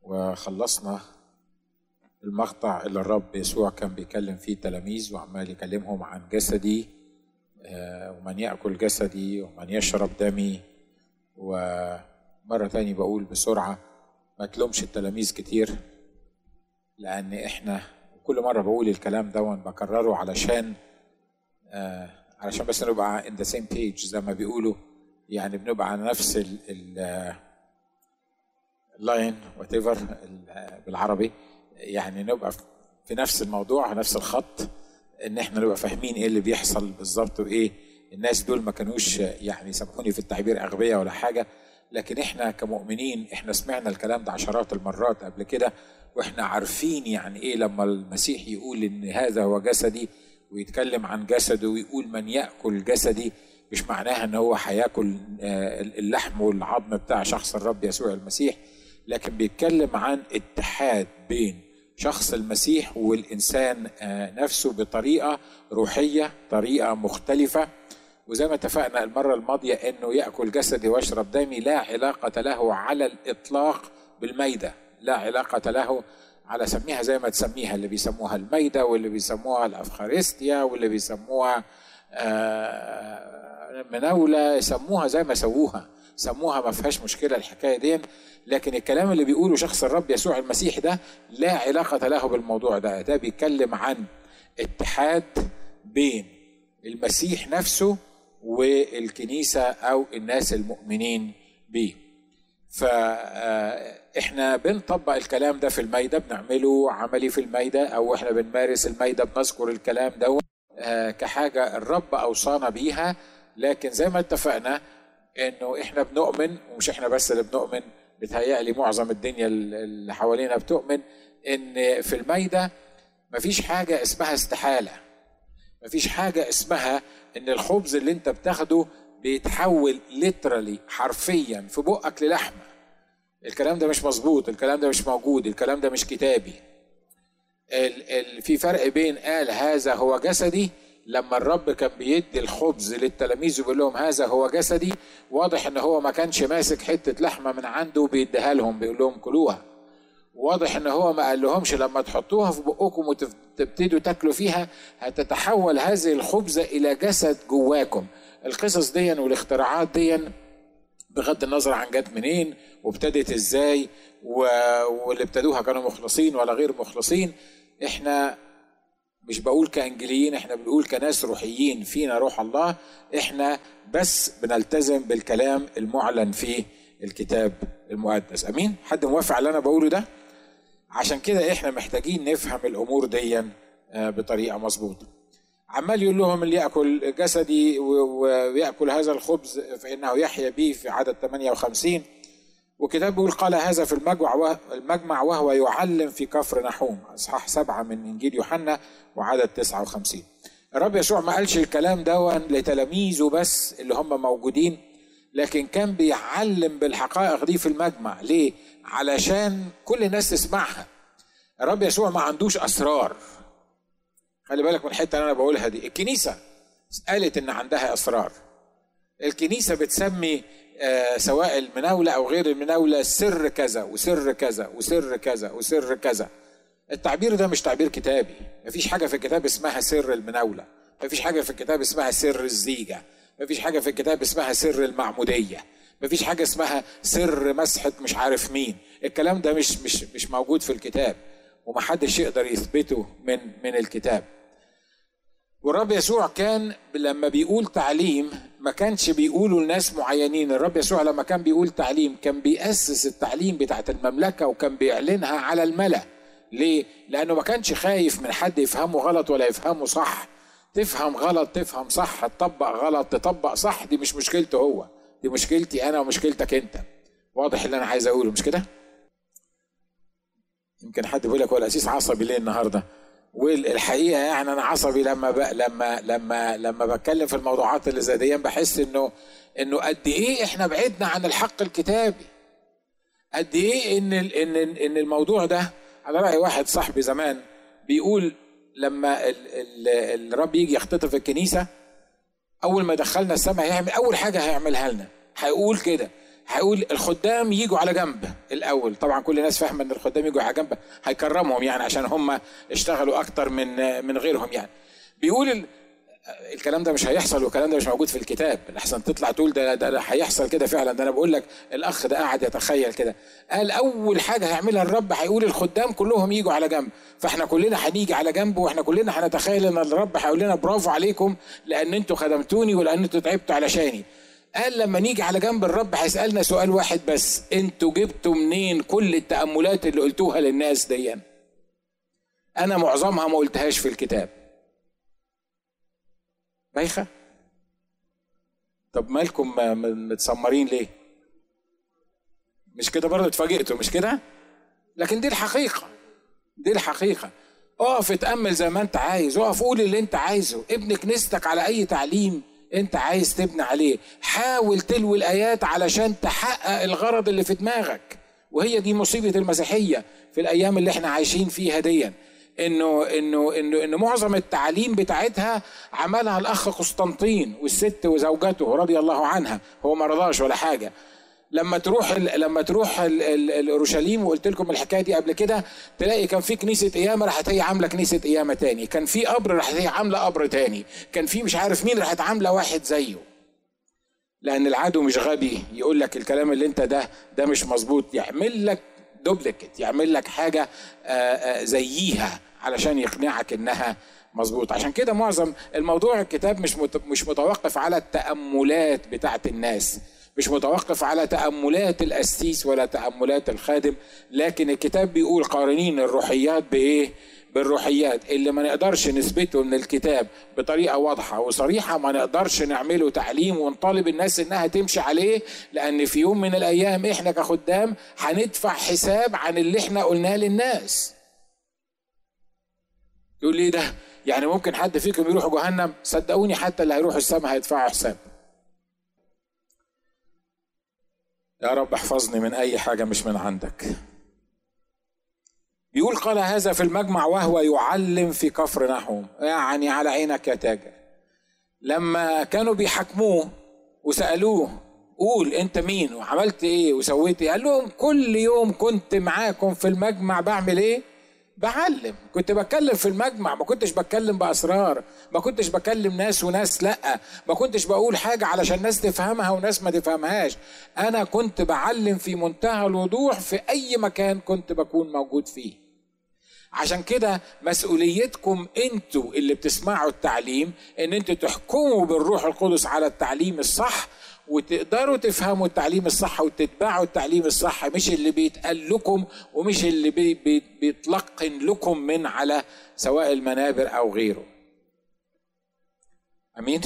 وخلصنا المقطع اللي الرب يسوع كان بيكلم فيه التلاميذ وعمال يكلمهم عن جسدي آه، ومن يأكل جسدي ومن يشرب دمي ومرة تاني بقول بسرعة ما تلومش التلاميذ كتير لأن إحنا كل مرة بقول الكلام ده بكرره علشان آه علشان بس نبقى in the same page زي ما بيقولوا يعني بنبقى على نفس ال ال اللاين وات ايفر بالعربي يعني نبقى في نفس الموضوع نفس الخط ان احنا نبقى فاهمين ايه اللي بيحصل بالظبط وايه الناس دول ما كانوش يعني سامحوني في التعبير اغبياء ولا حاجه لكن احنا كمؤمنين احنا سمعنا الكلام ده عشرات المرات قبل كده واحنا عارفين يعني ايه لما المسيح يقول ان هذا هو جسدي ويتكلم عن جسده ويقول من ياكل جسدي مش معناها ان هو هياكل اللحم والعظم بتاع شخص الرب يسوع المسيح لكن بيتكلم عن اتحاد بين شخص المسيح والانسان نفسه بطريقه روحيه طريقه مختلفه وزي ما اتفقنا المره الماضيه انه ياكل جسدي ويشرب دمي لا علاقه له على الاطلاق بالميده لا علاقه له على سميها زي ما تسميها اللي بيسموها الميده واللي بيسموها الافخارستيا واللي بيسموها مناوله يسموها زي ما سووها سموها ما فيهاش مشكله الحكايه دي لكن الكلام اللي بيقوله شخص الرب يسوع المسيح ده لا علاقه له بالموضوع ده ده بيتكلم عن اتحاد بين المسيح نفسه والكنيسه او الناس المؤمنين بيه فاحنا بنطبق الكلام ده في الميدة بنعمله عملي في الميدة او احنا بنمارس الميدة بنذكر الكلام ده كحاجة الرب اوصانا بيها لكن زي ما اتفقنا انه احنا بنؤمن ومش احنا بس اللي بنؤمن بتهيألي معظم الدنيا اللي حوالينا بتؤمن ان في الميدة مفيش حاجة اسمها استحالة مفيش حاجة اسمها ان الخبز اللي انت بتاخده بيتحول ليترالي حرفيا في بقك للحمة الكلام ده مش مظبوط الكلام ده مش موجود الكلام ده مش كتابي ال ال في فرق بين قال هذا هو جسدي لما الرب كان بيدي الخبز للتلاميذ وبيقول لهم هذا هو جسدي واضح ان هو ما كانش ماسك حته لحمه من عنده وبيديها لهم بيقول لهم كلوها واضح ان هو ما قال لهمش لما تحطوها في بقكم وتبتدوا تاكلوا فيها هتتحول هذه الخبزه الى جسد جواكم القصص دي والاختراعات دي بغض النظر عن جت منين وابتدت ازاي واللي ابتدوها كانوا مخلصين ولا غير مخلصين احنا مش بقول كانجليين احنا بنقول كناس روحيين فينا روح الله احنا بس بنلتزم بالكلام المعلن في الكتاب المقدس امين حد موافق على اللي انا بقوله ده عشان كده احنا محتاجين نفهم الامور دي بطريقه مظبوطه عمال يقول لهم اللي ياكل جسدي وياكل هذا الخبز فانه يحيا به في عدد 58 وكتاب بيقول قال هذا في المجمع المجمع وهو يعلم في كفر نحوم اصحاح سبعه من انجيل يوحنا وعدد 59 الرب يسوع ما قالش الكلام ده لتلاميذه بس اللي هم موجودين لكن كان بيعلم بالحقائق دي في المجمع ليه علشان كل الناس تسمعها الرب يسوع ما عندوش اسرار خلي بالك من الحته اللي انا بقولها دي الكنيسه قالت ان عندها اسرار الكنيسه بتسمي آه سواء المناوله او غير المناوله سر كذا وسر كذا وسر كذا وسر كذا التعبير ده مش تعبير كتابي مفيش حاجه في الكتاب اسمها سر المناوله مفيش حاجه في الكتاب اسمها سر الزيجه مفيش حاجه في الكتاب اسمها سر المعموديه مفيش حاجه اسمها سر مسحه مش عارف مين الكلام ده مش مش مش موجود في الكتاب ومحدش يقدر يثبته من من الكتاب والرب يسوع كان لما بيقول تعليم ما كانش بيقوله لناس معينين الرب يسوع لما كان بيقول تعليم كان بيأسس التعليم بتاعت المملكة وكان بيعلنها على الملأ ليه؟ لأنه ما كانش خايف من حد يفهمه غلط ولا يفهمه صح تفهم غلط تفهم صح تطبق غلط تطبق صح دي مش مشكلته هو دي مشكلتي أنا ومشكلتك أنت واضح اللي أنا عايز أقوله مش كده؟ يمكن حد بيقول لك هو الأسيس عصبي ليه النهارده؟ والحقيقه يعني انا عصبي لما ب... لما لما لما بتكلم في الموضوعات اللي زي دي بحس انه انه قد ايه احنا بعدنا عن الحق الكتابي قد ايه ان ال... ان ان الموضوع ده على راي واحد صاحبي زمان بيقول لما ال... ال... الرب يجي يختطف الكنيسه اول ما دخلنا السماء هيعمل اول حاجه هيعملها لنا هيقول كده هيقول الخدام يجوا على جنب الاول طبعا كل الناس فاهمه ان الخدام يجوا على جنب هيكرمهم يعني عشان هم اشتغلوا اكتر من من غيرهم يعني بيقول الكلام ده مش هيحصل والكلام ده مش موجود في الكتاب احسن تطلع تقول ده ده هيحصل كده فعلا ده انا بقول لك الاخ ده قاعد يتخيل كده قال اول حاجه هيعملها الرب هيقول الخدام كلهم يجوا على جنب فاحنا كلنا هنيجي على جنب واحنا كلنا هنتخيل ان الرب هيقول لنا برافو عليكم لان انتوا خدمتوني ولان انتوا تعبتوا علشاني قال لما نيجي على جنب الرب هيسالنا سؤال واحد بس انتوا جبتوا منين كل التاملات اللي قلتوها للناس دي انا معظمها ما قلتهاش في الكتاب بايخه طب مالكم متسمرين ليه مش كده برضه اتفاجئتوا مش كده لكن دي الحقيقه دي الحقيقه اقف اتامل زي ما انت عايز اقف قول اللي انت عايزه ابني كنيستك على اي تعليم انت عايز تبني عليه حاول تلوي الايات علشان تحقق الغرض اللي في دماغك وهي دي مصيبه المسيحيه في الايام اللي احنا عايشين فيها ديًا انه انه انه انه معظم التعاليم بتاعتها عملها الاخ قسطنطين والست وزوجته رضي الله عنها هو ما رضاش ولا حاجه لما تروح ال لما تروح اورشليم وقلت لكم الحكايه دي قبل كده تلاقي كان في كنيسه قيامه راحت هي عامله كنيسه قيامه تاني كان في قبر راحت هي عامله قبر تاني كان في مش عارف مين راحت عامله واحد زيه لان العدو مش غبي يقول لك الكلام اللي انت ده ده مش مظبوط يعمل لك دوبليكت يعمل لك حاجه زيها علشان يقنعك انها مظبوط عشان كده معظم الموضوع الكتاب مش مش متوقف على التاملات بتاعت الناس مش متوقف على تاملات القسيس ولا تاملات الخادم لكن الكتاب بيقول قارنين الروحيات بايه بالروحيات اللي ما نقدرش نثبته من الكتاب بطريقه واضحه وصريحه ما نقدرش نعمله تعليم ونطالب الناس انها تمشي عليه لان في يوم من الايام احنا كخدام هندفع حساب عن اللي احنا قلناه للناس يقول لي ده يعني ممكن حد فيكم يروح جهنم صدقوني حتى اللي هيروح السماء هيدفعوا حساب يا رب احفظني من اي حاجه مش من عندك يقول قال هذا في المجمع وهو يعلم في كفر نحوم يعني على عينك يا تاجر لما كانوا بيحاكموه وسألوه قول انت مين وعملت ايه وسويت ايه قال لهم كل يوم كنت معاكم في المجمع بعمل ايه بعلم كنت بتكلم في المجمع ما كنتش بتكلم باسرار ما كنتش بكلم ناس وناس لا ما كنتش بقول حاجه علشان ناس تفهمها وناس ما تفهمهاش انا كنت بعلم في منتهى الوضوح في اي مكان كنت بكون موجود فيه عشان كده مسؤوليتكم انتوا اللي بتسمعوا التعليم ان انتوا تحكموا بالروح القدس على التعليم الصح وتقدروا تفهموا التعليم الصح وتتبعوا التعليم الصح مش اللي بيتقال لكم ومش اللي بي بي بيتلقن لكم من على سواء المنابر او غيره امين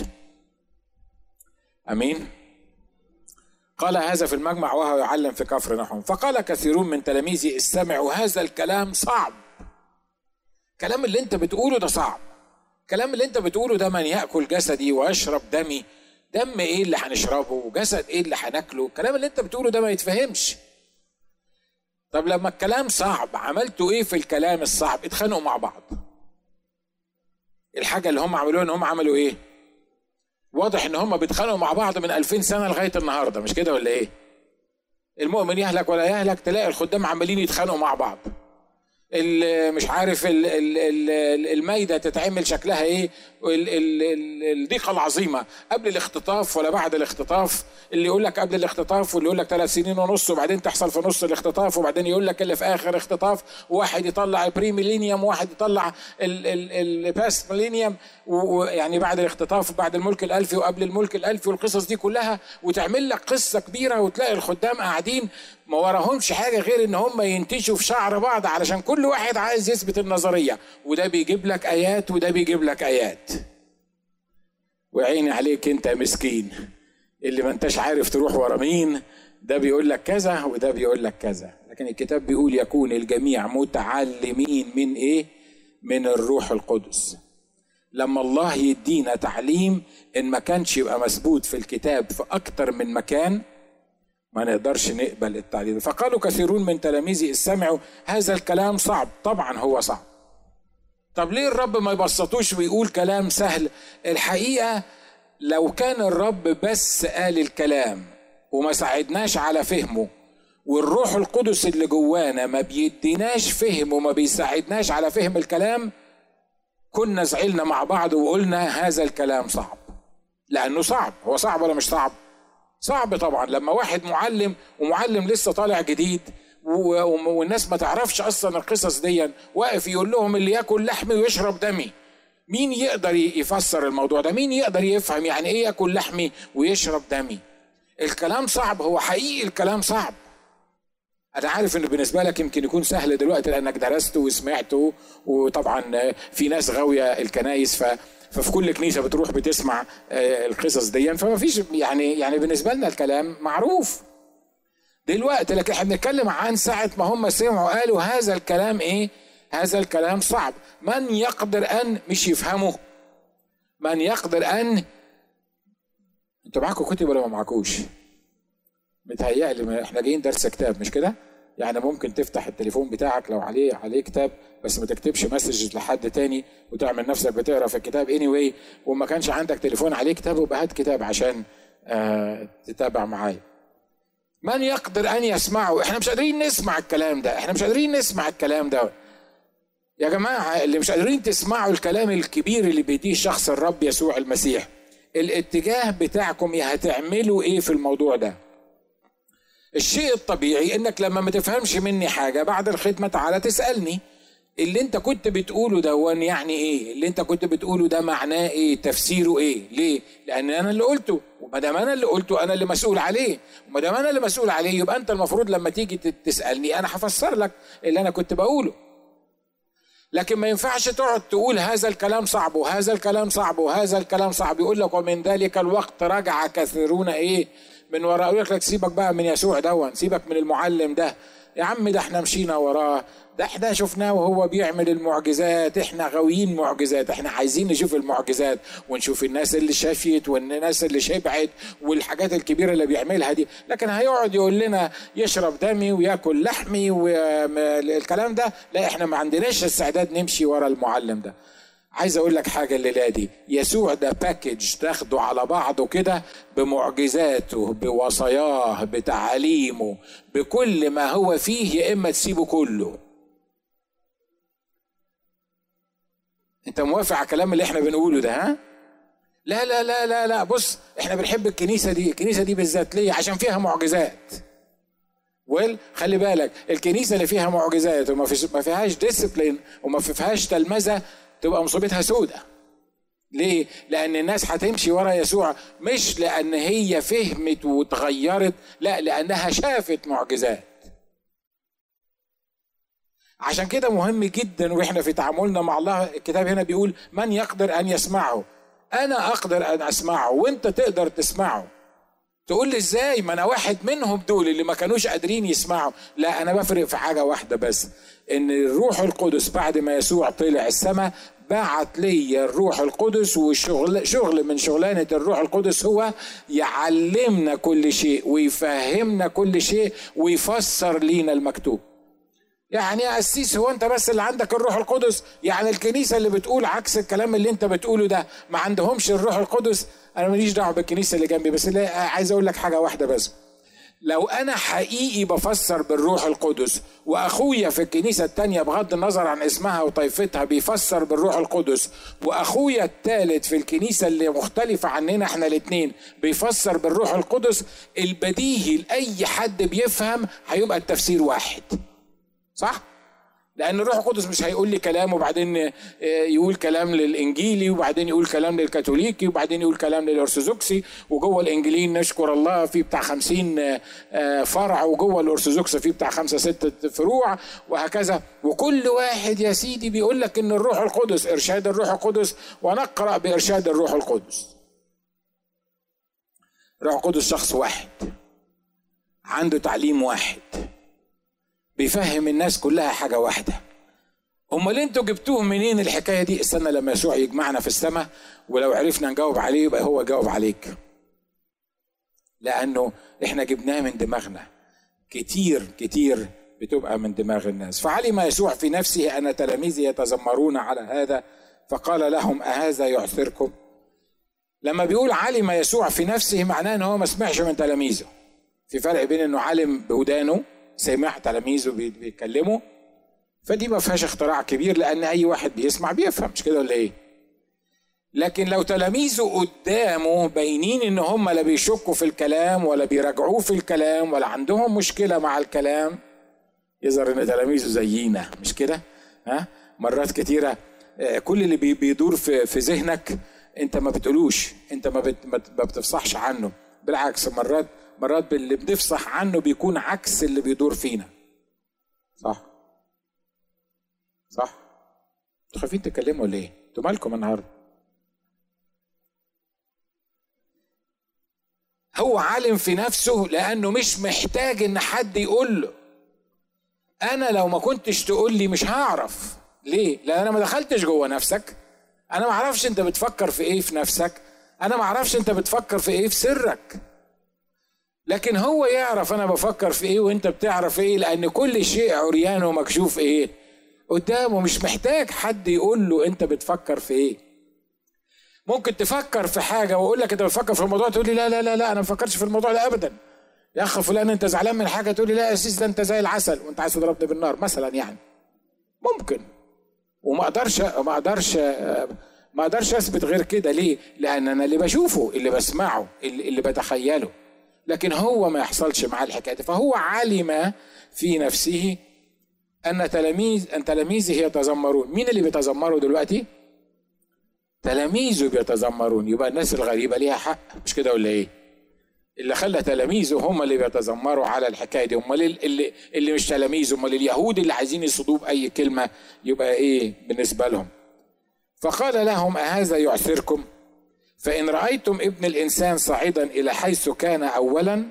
امين قال هذا في المجمع وهو يعلم في كفر نحوم فقال كثيرون من تلاميذه استمعوا هذا الكلام صعب الكلام اللي انت بتقوله ده صعب الكلام اللي انت بتقوله ده من ياكل جسدي ويشرب دمي دم ايه اللي هنشربه وجسد ايه اللي هناكله الكلام اللي انت بتقوله ده ما يتفهمش طب لما الكلام صعب عملتوا ايه في الكلام الصعب اتخانقوا مع بعض الحاجة اللي هم عملوها ان هم عملوا ايه واضح ان هم بيتخانقوا مع بعض من 2000 سنة لغاية النهاردة مش كده ولا ايه المؤمن يهلك ولا يهلك تلاقي الخدام عمالين يتخانقوا مع بعض مش عارف المايده تتعمل شكلها ايه الضيقه العظيمه قبل الاختطاف ولا بعد الاختطاف اللي يقول لك قبل الاختطاف واللي يقول لك ثلاث سنين ونص وبعدين تحصل في نص الاختطاف وبعدين يقول لك اللي في اخر اختطاف وواحد يطلع البري ميلينيوم وواحد يطلع الباست ميلينيوم ويعني بعد الاختطاف وبعد الملك الالفي وقبل الملك الالفي والقصص دي كلها وتعمل لك قصه كبيره وتلاقي الخدام قاعدين ما وراهمش حاجه غير ان هم ينتشوا في شعر بعض علشان كل واحد عايز يثبت النظريه وده بيجيب لك ايات وده بيجيب لك ايات وعيني عليك انت مسكين اللي ما انتش عارف تروح ورا مين ده بيقول لك كذا وده بيقول لك كذا لكن الكتاب بيقول يكون الجميع متعلمين من ايه من الروح القدس لما الله يدينا تعليم ان ما كانش يبقى مثبوت في الكتاب في اكتر من مكان ما نقدرش نقبل التعليم فقالوا كثيرون من تلاميذي استمعوا هذا الكلام صعب طبعا هو صعب طب ليه الرب ما يبسطوش ويقول كلام سهل الحقيقة لو كان الرب بس قال الكلام وما ساعدناش على فهمه والروح القدس اللي جوانا ما بيديناش فهم وما بيساعدناش على فهم الكلام كنا زعلنا مع بعض وقلنا هذا الكلام صعب لانه صعب هو صعب ولا مش صعب صعب طبعا لما واحد معلم ومعلم لسه طالع جديد والناس ما تعرفش اصلا القصص دي واقف يقول لهم اللي ياكل لحمي ويشرب دمي مين يقدر يفسر الموضوع ده مين يقدر يفهم يعني ايه ياكل لحمي ويشرب دمي الكلام صعب هو حقيقي الكلام صعب انا عارف انه بالنسبه لك يمكن يكون سهل دلوقتي لانك درسته وسمعته وطبعا في ناس غاويه الكنايس ف ففي كل كنيسه بتروح بتسمع آه، القصص دي فما فيش يعني يعني بالنسبه لنا الكلام معروف دلوقتي لكن احنا بنتكلم عن ساعه ما هم سمعوا قالوا هذا الكلام ايه هذا الكلام صعب من يقدر ان مش يفهمه من يقدر ان انتوا معاكم كتب ولا ما معاكوش متهيألي احنا جايين درس كتاب مش كده يعني ممكن تفتح التليفون بتاعك لو عليه عليه كتاب بس ما تكتبش مسج لحد تاني وتعمل نفسك بتقرا في الكتاب اني anyway وما كانش عندك تليفون عليه كتاب يبقى هات كتاب عشان آه تتابع معايا من يقدر ان يسمعه احنا مش قادرين نسمع الكلام ده احنا مش قادرين نسمع الكلام ده يا جماعه اللي مش قادرين تسمعوا الكلام الكبير اللي بيديه شخص الرب يسوع المسيح الاتجاه بتاعكم يا هتعملوا ايه في الموضوع ده الشيء الطبيعي انك لما ما تفهمش مني حاجه بعد الخدمه تعالى تسالني اللي انت كنت بتقوله ده يعني ايه اللي انت كنت بتقوله ده معناه ايه تفسيره ايه ليه لان انا اللي قلته وما دام انا اللي قلته انا اللي مسؤول عليه وما دام انا اللي مسؤول عليه يبقى انت المفروض لما تيجي تسالني انا هفسر لك اللي انا كنت بقوله لكن ما ينفعش تقعد تقول هذا الكلام صعب وهذا الكلام صعب وهذا الكلام صعب يقول لك ومن ذلك الوقت رجع كثيرون ايه من وراء يقول لك سيبك بقى من يسوع دون سيبك من المعلم ده يا عم ده احنا مشينا وراه ده احنا شفناه وهو بيعمل المعجزات احنا غاويين معجزات احنا عايزين نشوف المعجزات ونشوف الناس اللي شافيت والناس اللي شبعت والحاجات الكبيره اللي بيعملها دي لكن هيقعد يقول لنا يشرب دمي وياكل لحمي والكلام ده لا احنا ما عندناش استعداد نمشي ورا المعلم ده عايز اقول لك حاجه الليله دي يسوع ده باكج تاخده على بعضه كده بمعجزاته بوصاياه بتعاليمه بكل ما هو فيه يا اما تسيبه كله انت موافق على الكلام اللي احنا بنقوله ده ها لا لا لا لا لا بص احنا بنحب الكنيسه دي الكنيسه دي بالذات ليه عشان فيها معجزات ويل خلي بالك الكنيسه اللي فيها معجزات وما فيش ما فيهاش ديسيبلين وما فيهاش تلمذه تبقى مصيبتها سودة ليه؟ لأن الناس هتمشي ورا يسوع مش لأن هي فهمت وتغيرت لا لأنها شافت معجزات عشان كده مهم جدا واحنا في تعاملنا مع الله الكتاب هنا بيقول من يقدر ان يسمعه انا اقدر ان اسمعه وانت تقدر تسمعه تقول لي ازاي ما انا واحد منهم دول اللي ما كانوش قادرين يسمعوا لا انا بفرق في حاجه واحده بس ان الروح القدس بعد ما يسوع طلع السماء بعت لي الروح القدس وشغل شغل من شغلانه الروح القدس هو يعلمنا كل شيء ويفهمنا كل شيء ويفسر لينا المكتوب يعني يا قسيس هو انت بس اللي عندك الروح القدس يعني الكنيسه اللي بتقول عكس الكلام اللي انت بتقوله ده ما عندهمش الروح القدس انا ماليش دعوه بالكنيسه اللي جنبي بس عايز اقول لك حاجه واحده بس لو انا حقيقي بفسر بالروح القدس واخويا في الكنيسه التانية بغض النظر عن اسمها وطائفتها بيفسر بالروح القدس واخويا الثالث في الكنيسه اللي مختلفه عننا احنا الاثنين بيفسر بالروح القدس البديهي لاي حد بيفهم هيبقى التفسير واحد صح لان الروح القدس مش هيقول لي كلام وبعدين آه، يقول كلام للانجيلي وبعدين يقول كلام للكاثوليكي وبعدين يقول كلام للارثوذكسي وجوه الانجيليين نشكر الله في بتاع خمسين آه، فرع وجوه الارثوذكس في بتاع خمسة ستة فروع وهكذا وكل واحد يا سيدي بيقول لك ان الروح القدس ارشاد الروح القدس ونقرا بارشاد الروح القدس الروح القدس شخص واحد عنده تعليم واحد بيفهم الناس كلها حاجة واحدة امال انتوا جبتوه منين الحكايه دي استنى لما يسوع يجمعنا في السماء ولو عرفنا نجاوب عليه يبقى هو جاوب عليك لانه احنا جبناه من دماغنا كتير كتير بتبقى من دماغ الناس فعلم يسوع في نفسه ان تلاميذه يتذمرون على هذا فقال لهم اهذا يعثركم لما بيقول علم يسوع في نفسه معناه ان هو ما سمعش من تلاميذه في فرق بين انه عالم بودانه سمع تلاميذه بيتكلموا فدي ما فيهاش اختراع كبير لان اي واحد بيسمع بيفهم مش كده ولا ايه لكن لو تلاميذه قدامه باينين ان هم لا بيشكوا في الكلام ولا بيراجعوه في الكلام ولا عندهم مشكله مع الكلام يظهر ان تلاميذه زينا مش كده ها مرات كتيره آه، كل اللي بيدور في في ذهنك انت ما بتقولوش انت ما, بت ما بتفصحش عنه بالعكس مرات مرات اللي بنفصح عنه بيكون عكس اللي بيدور فينا صح صح انتوا خايفين تتكلموا ليه انتوا مالكم النهارده هو عالم في نفسه لانه مش محتاج ان حد يقول له انا لو ما كنتش تقول لي مش هعرف ليه لان انا ما دخلتش جوه نفسك انا ما اعرفش انت بتفكر في ايه في نفسك انا ما اعرفش انت بتفكر في ايه في سرك لكن هو يعرف انا بفكر في ايه وانت بتعرف ايه لان كل شيء عريان ومكشوف ايه قدامه مش محتاج حد يقول له انت بتفكر في ايه ممكن تفكر في حاجه واقول لك انت بتفكر في الموضوع تقول لي لا لا لا لا انا ما بفكرش في الموضوع ده ابدا يا اخ فلان انت زعلان من حاجه تقول لي لا يا سيس ده انت زي العسل وانت عايز تضربني بالنار مثلا يعني ممكن وما اقدرش ما اقدرش ما اقدرش اثبت غير كده ليه؟ لان انا اللي بشوفه اللي بسمعه اللي, اللي بتخيله لكن هو ما يحصلش معاه الحكايه دي فهو علم في نفسه ان تلاميذ ان تلاميذه يتذمرون مين اللي بيتذمروا دلوقتي؟ تلاميذه بيتذمرون يبقى الناس الغريبه ليها حق مش كده ولا ايه؟ اللي خلى تلاميذه هم اللي بيتذمروا على الحكايه دي امال اللي اللي مش تلاميذه امال اليهود اللي عايزين يصدوه باي كلمه يبقى ايه بالنسبه لهم فقال لهم أهذا يعثركم فإن رأيتم ابن الإنسان صاعدا إلى حيث كان أولا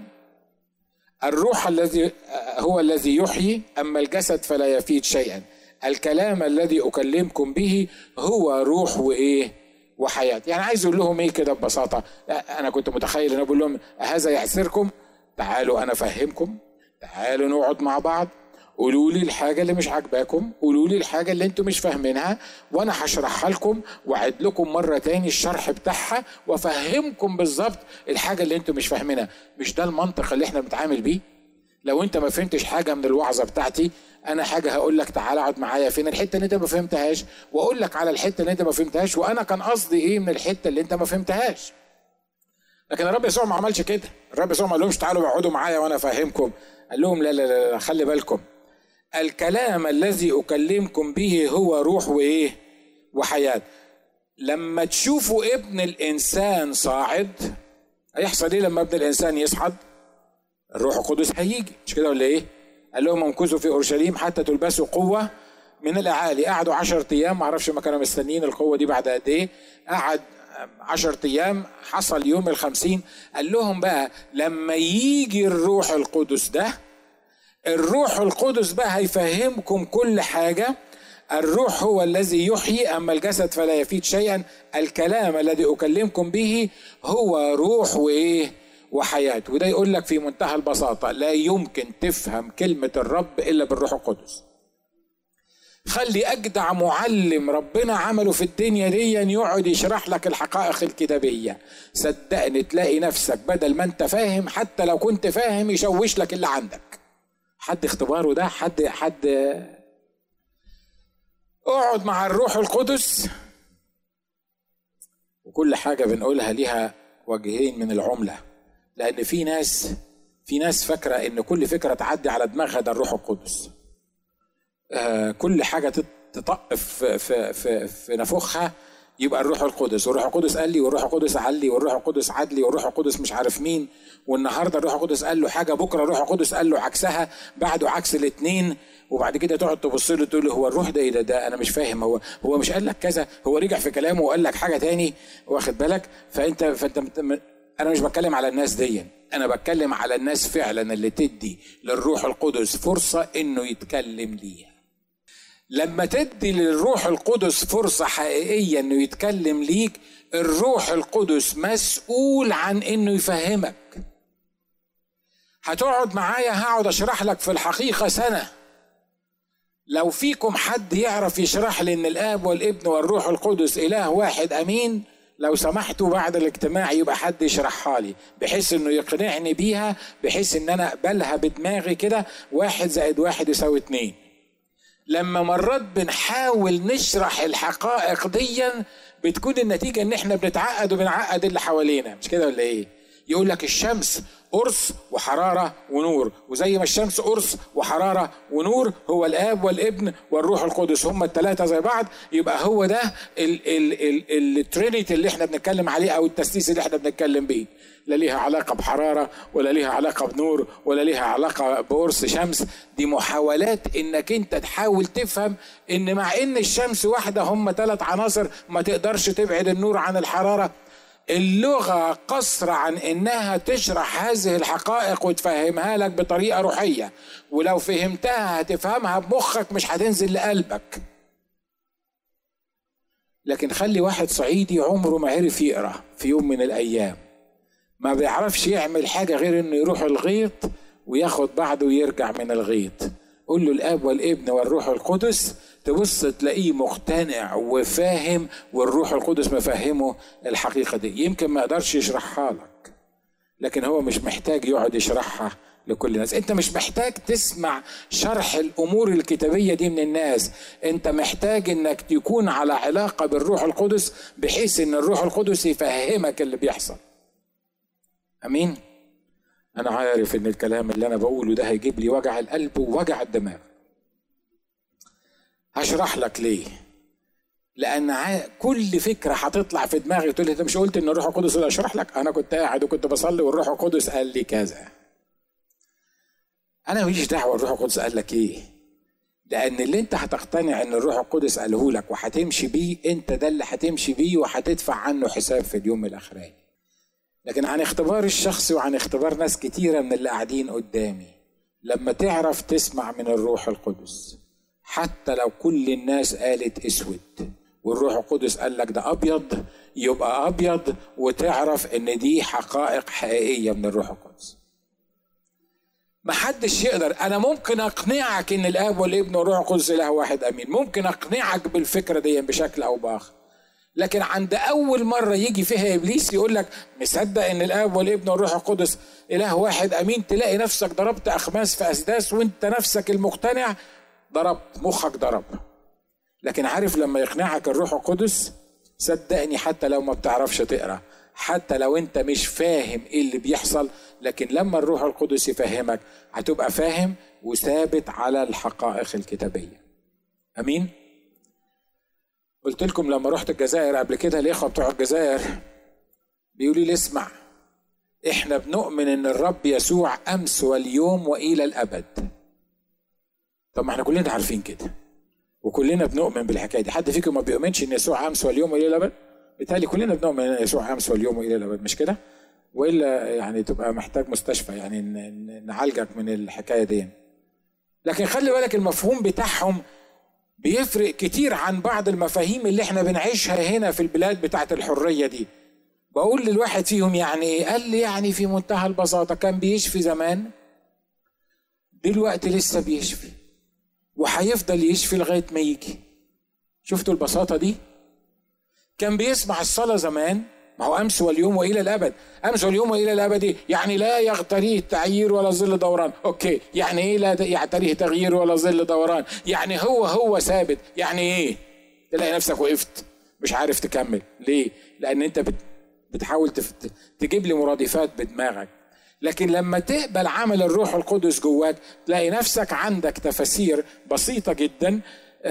الروح الذي هو الذي يحيي أما الجسد فلا يفيد شيئا الكلام الذي أكلمكم به هو روح وإيه وحياة يعني عايز أقول لهم إيه كده ببساطة أنا كنت متخيل أن أقول لهم هذا يعثركم تعالوا أنا أفهمكم تعالوا نقعد مع بعض قولوا لي الحاجه اللي مش عاجباكم قولوا لي الحاجه اللي انتم مش فاهمينها وانا هشرحها لكم واعد لكم مره تاني الشرح بتاعها وافهمكم بالظبط الحاجه اللي انتم مش فاهمينها مش ده المنطق اللي احنا بنتعامل بيه لو انت ما فهمتش حاجه من الوعظه بتاعتي انا حاجه هقول لك تعالى اقعد معايا فين الحته اللي انت ما فهمتهاش واقول لك على الحته اللي انت ما فهمتهاش وانا كان قصدي ايه من الحته اللي انت ما فهمتهاش لكن الرب يسوع ما عملش كده الرب يسوع ما قالهمش تعالوا اقعدوا معايا وانا افهمكم قال لهم لا لا لا خلي بالكم الكلام الذي أكلمكم به هو روح وإيه وحياة لما تشوفوا ابن الإنسان صاعد هيحصل إيه لما ابن الإنسان يصعد الروح القدس هيجي مش كده ولا إيه قال لهم امكثوا في أورشليم حتى تلبسوا قوة من الأعالي قعدوا عشرة أيام معرفش ما كانوا مستنيين القوة دي بعد قد إيه قعد عشرة أيام حصل يوم الخمسين قال لهم بقى لما يجي الروح القدس ده الروح القدس بقى هيفهمكم كل حاجه الروح هو الذي يحيي اما الجسد فلا يفيد شيئا الكلام الذي اكلمكم به هو روح وايه وحياه وده يقول لك في منتهى البساطه لا يمكن تفهم كلمه الرب الا بالروح القدس خلي اجدع معلم ربنا عمله في الدنيا دي يقعد يشرح لك الحقائق الكتابيه صدقني تلاقي نفسك بدل ما انت فاهم حتى لو كنت فاهم يشوش لك اللي عندك حد اختباره ده حد حد اقعد مع الروح القدس وكل حاجه بنقولها ليها وجهين من العمله لان في ناس في ناس فاكره ان كل فكره تعدي على دماغها ده الروح القدس آه كل حاجه تطق في في في, في نفوخها يبقى الروح القدس والروح القدس قال لي والروح القدس علي والروح القدس عدلي والروح القدس مش عارف مين والنهارده الروح القدس قال له حاجه بكره الروح القدس قال له عكسها بعده عكس الاثنين وبعد كده تقعد تبص له تقول له هو الروح ده ايه ده, ده انا مش فاهم هو هو مش قال لك كذا هو رجع في كلامه وقال لك حاجه تاني واخد بالك فانت فانت انا مش بتكلم على الناس دي انا بتكلم على الناس فعلا اللي تدي للروح القدس فرصه انه يتكلم ليها لما تدي للروح القدس فرصة حقيقية انه يتكلم ليك الروح القدس مسؤول عن انه يفهمك هتقعد معايا هقعد اشرح لك في الحقيقة سنة لو فيكم حد يعرف يشرح لي ان الاب والابن والروح القدس اله واحد امين لو سمحتوا بعد الاجتماع يبقى حد يشرحها لي بحيث انه يقنعني بيها بحيث ان انا اقبلها بدماغي كده واحد زائد واحد يساوي اتنين لما مرات بنحاول نشرح الحقائق ديا بتكون النتيجة ان احنا بنتعقد وبنعقد اللي حوالينا مش كده ولا ايه يقول لك الشمس قرص وحرارة ونور وزي ما الشمس قرص وحرارة ونور هو الآب والابن والروح القدس هم الثلاثة زي بعض يبقى هو ده الترينيتي اللي احنا بنتكلم عليه أو التسليس اللي احنا بنتكلم بيه لا ليها علاقة بحرارة ولا ليها علاقة بنور ولا ليها علاقة بقرص شمس دي محاولات انك انت تحاول تفهم ان مع ان الشمس واحدة هم ثلاث عناصر ما تقدرش تبعد النور عن الحرارة اللغة قصر عن انها تشرح هذه الحقائق وتفهمها لك بطريقة روحية ولو فهمتها هتفهمها بمخك مش هتنزل لقلبك لكن خلي واحد صعيدي عمره ما عرف يقرا في يوم من الايام ما بيعرفش يعمل حاجة غير انه يروح الغيط وياخد بعضه ويرجع من الغيط قول له الاب والابن والروح القدس تبص تلاقيه مقتنع وفاهم والروح القدس مفهمه الحقيقه دي يمكن ما يقدرش يشرحها لك لكن هو مش محتاج يقعد يشرحها لكل الناس انت مش محتاج تسمع شرح الامور الكتابيه دي من الناس انت محتاج انك تكون على علاقه بالروح القدس بحيث ان الروح القدس يفهمك اللي بيحصل امين انا عارف ان الكلام اللي انا بقوله ده هيجيب لي وجع القلب ووجع الدماغ هشرح لك ليه لان كل فكره هتطلع في دماغي تقول لي انت مش قلت ان الروح القدس اللي اشرح لك انا كنت قاعد وكنت بصلي والروح القدس قال لي كذا انا ماليش دعوه الروح القدس قال لك ايه لان اللي انت هتقتنع ان الروح القدس قاله لك وهتمشي بيه انت ده اللي هتمشي بيه وهتدفع عنه حساب في اليوم الاخراني لكن عن اختبار الشخصي وعن اختبار ناس كتيرة من اللي قاعدين قدامي لما تعرف تسمع من الروح القدس حتى لو كل الناس قالت اسود والروح القدس قال لك ده ابيض يبقى ابيض وتعرف ان دي حقائق حقيقيه من الروح القدس محدش يقدر انا ممكن اقنعك ان الاب والابن والروح القدس اله واحد امين ممكن اقنعك بالفكره دي بشكل او باخر لكن عند اول مره يجي فيها ابليس يقول لك مصدق ان الاب والابن والروح القدس اله واحد امين تلاقي نفسك ضربت اخماس في اسداس وانت نفسك المقتنع ضربت مخك ضرب لكن عارف لما يقنعك الروح القدس صدقني حتى لو ما بتعرفش تقرا حتى لو انت مش فاهم ايه اللي بيحصل لكن لما الروح القدس يفهمك هتبقى فاهم وثابت على الحقائق الكتابيه امين قلت لكم لما رحت الجزائر قبل كده الاخوه بتوع الجزائر بيقولوا لي اسمع احنا بنؤمن ان الرب يسوع امس واليوم والى الابد طب ما احنا كلنا عارفين كده وكلنا بنؤمن بالحكايه دي حد فيكم ما بيؤمنش ان يسوع امس واليوم والى الابد بالتالي كلنا بنؤمن ان يسوع امس واليوم والى الابد مش كده والا يعني تبقى محتاج مستشفى يعني نعالجك من الحكايه دي لكن خلي بالك المفهوم بتاعهم بيفرق كتير عن بعض المفاهيم اللي احنا بنعيشها هنا في البلاد بتاعت الحريه دي بقول للواحد فيهم يعني ايه قال لي يعني في منتهى البساطه كان بيشفي زمان دلوقتي لسه بيشفي وهيفضل يشفي لغايه ما يجي شفتوا البساطه دي كان بيسمع الصلاه زمان ما هو امس واليوم والى الابد امس واليوم والى الابد يعني لا يغتريه تعيير ولا ظل دوران اوكي يعني ايه لا يعتريه تغيير ولا ظل دوران يعني هو هو ثابت يعني ايه تلاقي نفسك وقفت مش عارف تكمل ليه لان انت بتحاول تجيب لي مرادفات بدماغك لكن لما تقبل عمل الروح القدس جواك تلاقي نفسك عندك تفاسير بسيطه جدا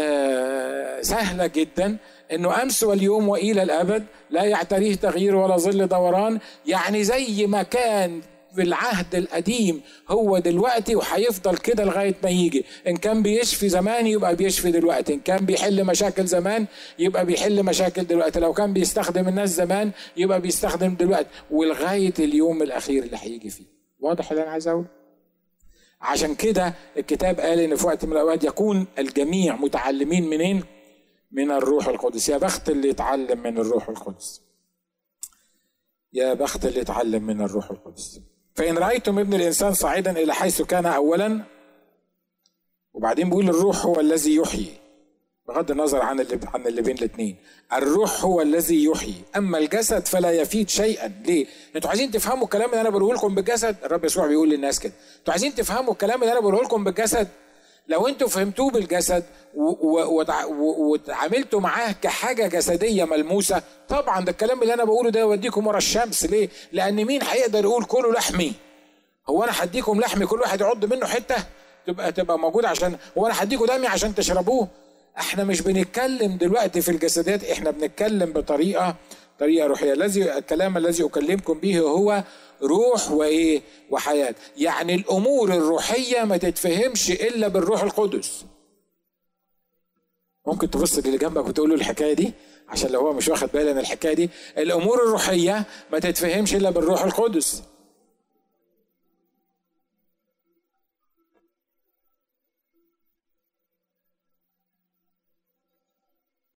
آه سهله جدا انه امس واليوم والى الابد لا يعتريه تغيير ولا ظل دوران يعني زي ما كان في العهد القديم هو دلوقتي وهيفضل كده لغايه ما يجي ان كان بيشفي زمان يبقى بيشفي دلوقتي ان كان بيحل مشاكل زمان يبقى بيحل مشاكل دلوقتي لو كان بيستخدم الناس زمان يبقى بيستخدم دلوقتي ولغايه اليوم الاخير اللي هيجي فيه واضح اللي انا عايز اقوله عشان كده الكتاب قال ان في وقت من الاوقات يكون الجميع متعلمين منين من الروح القدس يا بخت اللي يتعلم من الروح القدس يا بخت اللي يتعلم من الروح القدس فإن رأيتم ابن الإنسان صاعدا إلى حيث كان أولا وبعدين بيقول الروح هو الذي يحيي بغض النظر عن اللي عن اللي بين الاثنين الروح هو الذي يحيي اما الجسد فلا يفيد شيئا ليه انتوا عايزين تفهموا الكلام اللي انا بقوله لكم بالجسد الرب يسوع بيقول للناس كده انتوا عايزين تفهموا الكلام اللي انا بقوله لكم بالجسد لو انتوا فهمتوه بالجسد وتعاملتوا معاه كحاجه جسديه ملموسه طبعا ده الكلام اللي انا بقوله ده يوديكم ورا الشمس ليه؟ لان مين هيقدر يقول كله لحمي؟ هو انا هديكم لحمي كل واحد يعض منه حته تبقى تبقى موجود عشان هو انا هديكم دمي عشان تشربوه؟ احنا مش بنتكلم دلوقتي في الجسديات احنا بنتكلم بطريقه طريقه روحيه الذي الكلام الذي اكلمكم به هو روح وايه وحياه يعني الامور الروحيه ما تتفهمش الا بالروح القدس ممكن تبص للي جنبك وتقول له الحكايه دي عشان لو هو مش واخد باله من الحكايه دي الامور الروحيه ما تتفهمش الا بالروح القدس